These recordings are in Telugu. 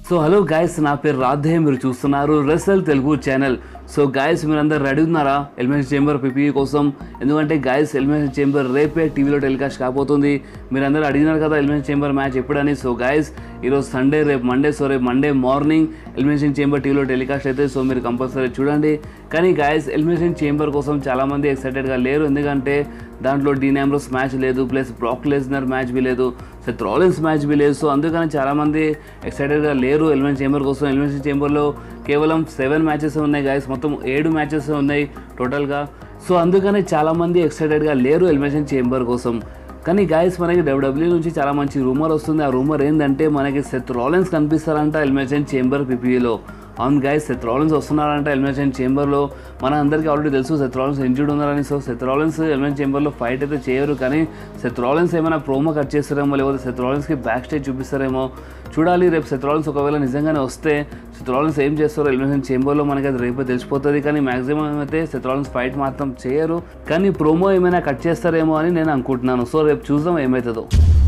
సో హలో గాయస్ నా పేరు రాధే మీరు చూస్తున్నారు wrestle Telugu channel so guys మీరందరూ రెడీ ఉన్నారా ఎలిమినేషన్ చేంబర్ పిపి కోసం ఎందుకంటే గాయస్ ఎలిమినేషన్ చేంబర్ రేపే టీవీలో టెలికాస్ట్ కాబోతుంది మీరందరూ అడిగినారు కదా ఎలిమినేషన్ చేంబర్ మ్యాచ్ ఎప్పుడని సో గాయస్ ఈరోజు సండే రేపు మండే సో రేపు మండే మార్నింగ్ ఎలిమినేషన్ చేంబర్ టీవీలో టెలికాస్ట్ అయితే సో మీరు కంపల్సరీ చూడండి కానీ గాయస్ ఎలిమినేషన్ చేంబర్ కోసం చాలామంది ఎక్సైటెడ్గా లేరు ఎందుకంటే దాంట్లో డీన్ ఆమ్రోస్ మ్యాచ్ లేదు ప్లస్ బ్రాక్ లెస్నర్ మ్యాచ్ బి లేదు సెత్ రాలిన్స్ మ్యాచ్ బి లేదు సో అందుకని చాలామంది ఎక్సైటెడ్గా లేరు ఎలిమినేషన్ చేంబర్ కోసం ఎలిమినేషన్ చేంబర్లో కేవలం సెవెన్ మ్యాచెస్ ఉన్నాయి గాయస్ మొత్తం ఏడు మ్యాచెస్ ఉన్నాయి టోటల్గా సో అందుకని చాలామంది ఎక్సైటెడ్గా లేరు ఎలిమినేషన్ చేంబర్ కోసం కానీ గాయస్ మనకి డబ్ల్యూడబ్ల్యూ నుంచి చాలా మంచి రూమర్ వస్తుంది ఆ రూమర్ ఏంటంటే మనకి సెత్ రాలెన్స్ కనిపిస్తారంట ఎలిమినేషన్ చేంబర్ పిపిఈలో అవును గైస్ సెత్ రాలెన్స్ వస్తున్నారంట ఎలిమినేషన్ చేంబర్లో మన అందరికీ ఆల్రెడీ తెలుసు సెత్ రాలెన్స్ ఇంజూర్డ్ ఉన్నారని సో సెత్ రాలెన్స్ ఎలిమినేషన్ చేంబర్లో ఫైట్ అయితే చేయరు కానీ సెత్ రాలెన్స్ ఏమైనా ప్రోమో కట్ చేస్తారేమో లేకపోతే సెత్ రాలెన్స్కి బ్యాక్ స్టేజ్ చూపిస్తారేమో చూడాలి రేపు సెత్ రాలెన్స్ ఒకవేళ నిజంగానే వస్తే సెత్ రాలెన్స్ ఏం చేస్తారో ఎలిమినేషన్ చేంబర్లో మనకి అది రేపే తెలిసిపోతుంది కానీ మాక్సిమం అయితే సెత్ రాలెన్స్ ఫైట్ మాత్రం చేయరు కానీ ప్రోమో ఏమైనా కట్ చేస్తారేమో అని నేను అనుకుంటున్నాను సో రేపు చూద్దాం ఏమవుతుందో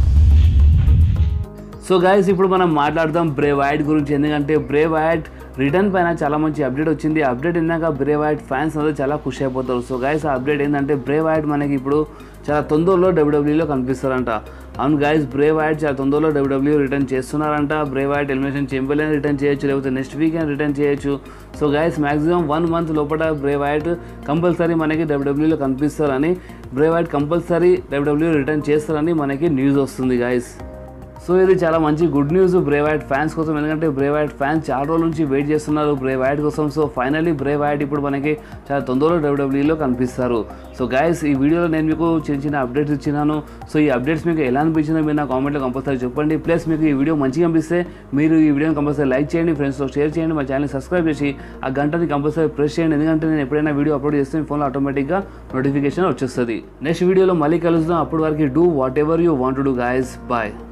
సో గాయస్ ఇప్పుడు మనం మాట్లాడదాం బ్రేవ్ యాడ్ గురించి ఎందుకంటే బ్రేవ్ యాడ్ రిటర్న్ పైన చాలా మంచి అప్డేట్ వచ్చింది అప్డేట్ విన్నాక బ్రేవ్ యాడ్ ఫ్యాన్స్ అందరూ చాలా ఖుషి అయిపోతారు సో గాయస్ ఆ అప్డేట్ ఏంటంటే బ్రేవ్ యాడ్ మనకి ఇప్పుడు చాలా తొందరలో డబ్ల్యూడబ్ల్యూలో కనిపిస్తారంట అవును గాయస్ బ్రేవ్ యాడ్ చాలా తొందరలో డబ్ల్యూడబ్ల్యూ రిటర్న్ చేస్తున్నారంట Bray Wyatt elimination champion return చేయొచ్చు లేకపోతే నెక్స్ట్ వీక్ రిటర్న్ చేయొచ్చు so guys maximum one month లోపల బ్రేవ్ యాడ్ కంపల్సరీ మనకి డబ్ల్యూడబ్ల్యూలో కనిపిస్తారని Bray Wyatt compulsory WWE return చేస్తారని మనకి న్యూస్ వస్తుంది గాయస్ సో ఇది చాలా మంచి good news Bray Wyatt fans కోసం ఎందుకంటే బ్రేవ్ యాడ్ ఫ్యాన్స్ చాలా రోజుల నుంచి వెయిట్ చేస్తున్నారు బ్రేవ్ యాడ్ కోసం సో ఫైనల్లీ బ్రేవ్ యాడ్ ఇప్పుడు మనకి చాలా తొందరలో డబ్ల్యూడబ్ల్యూలో కనిపిస్తారు సో గాయస్ ఈ వీడియోలో నేను మీకు చిన్న చిన్న అప్డేట్స్ ఇచ్చినాను సో ఈ అప్డేట్స్ మీకు ఎలా అనిపించిందో మీరు నా కామెంట్లో కంపల్సరీ చెప్పండి ప్లస్ మీకు ఈ వీడియో మంచిగా అనిపిస్తే మీరు ఈ వీడియోని కంపల్సరీ లైక్ చేయండి ఫ్రెండ్స్తో షేర్ చేయండి మా ఛానల్ సబ్స్క్రైబ్ చేసి ఆ గంటని కంపల్సరీ ప్రెస్ చేయండి ఎందుకంటే నేను ఎప్పుడైనా వీడియో అప్లోడ్ చేస్తే మీ ఫోన్లో ఆటోమేటిక్గా నోటిఫికేషన్ వచ్చేస్తుంది నెక్స్ట్ వీడియోలో మళ్ళీ కలుద్దాం అప్పటి వరకు do whatever you want to do guys bye